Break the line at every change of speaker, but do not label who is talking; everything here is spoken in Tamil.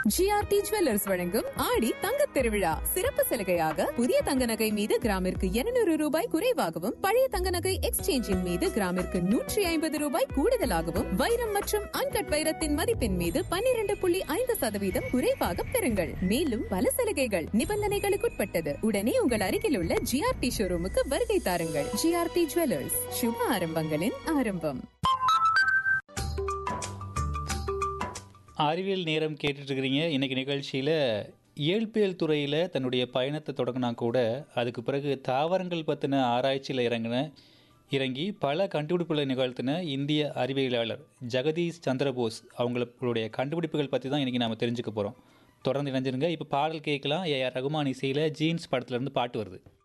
ஜிஆர்டி ஜுவல்லர்ஸ் வழங்கும் ஆடி தங்கத் திருவிழா சிறப்பு சலுகையாக புதிய தங்க நகை மீது கிராமிற்கு 200 ரூபாய் குறைவாகவும் பழைய தங்க நகை எக்ஸ்சேஞ்சின் மீது கிராமிற்கு நூற்றி ஐம்பது ரூபாய் கூடுதலாகவும் வைரம் மற்றும் அன்கட் வைரத்தின் மதிப்பின் மீது 12.5% புள்ளி ஐந்து சதவீதம் குறைவாக பெறுங்கள் மேலும் பல சலுகைகள் நிபந்தனைகளுக்குட்பட்டது உடனே உங்கள் அருகில் உள்ள ஜிஆர்டி ஷோரூமுக்கு வருகை தாருங்கள் ஜிஆர்டி ஜுவல்லர்ஸ் சுப ஆரம்பங்களின் ஆரம்பம்
அறிவியல் நேரம் கேட்டுட்டு இருக்கிறீங்க இன்றைக்கி நிகழ்ச்சியில் இயல்பியல் துறையில் தன்னுடைய பயணத்தை தொடங்கினா கூட அதுக்கு பிறகு தாவரங்கள் பற்றின ஆராய்ச்சியில் இறங்கின இறங்கி பல கண்டுபிடிப்புகளை நிகழ்த்தின இந்திய அறிவியலாளர் ஜெகதீஷ் சந்திரபோஸ் அவங்களுடைய கண்டுபிடிப்புகள் பற்றி தான் இன்றைக்கி நாம் தெரிஞ்சுக்க போகிறோம் தொடர்ந்து இணைஞ்சிருங்க இப்போ பாடல் கேட்கலாம் ஏஆர் ரகுமான் இசையில் ஜீன்ஸ் படத்துலேருந்து பாட்டு வருது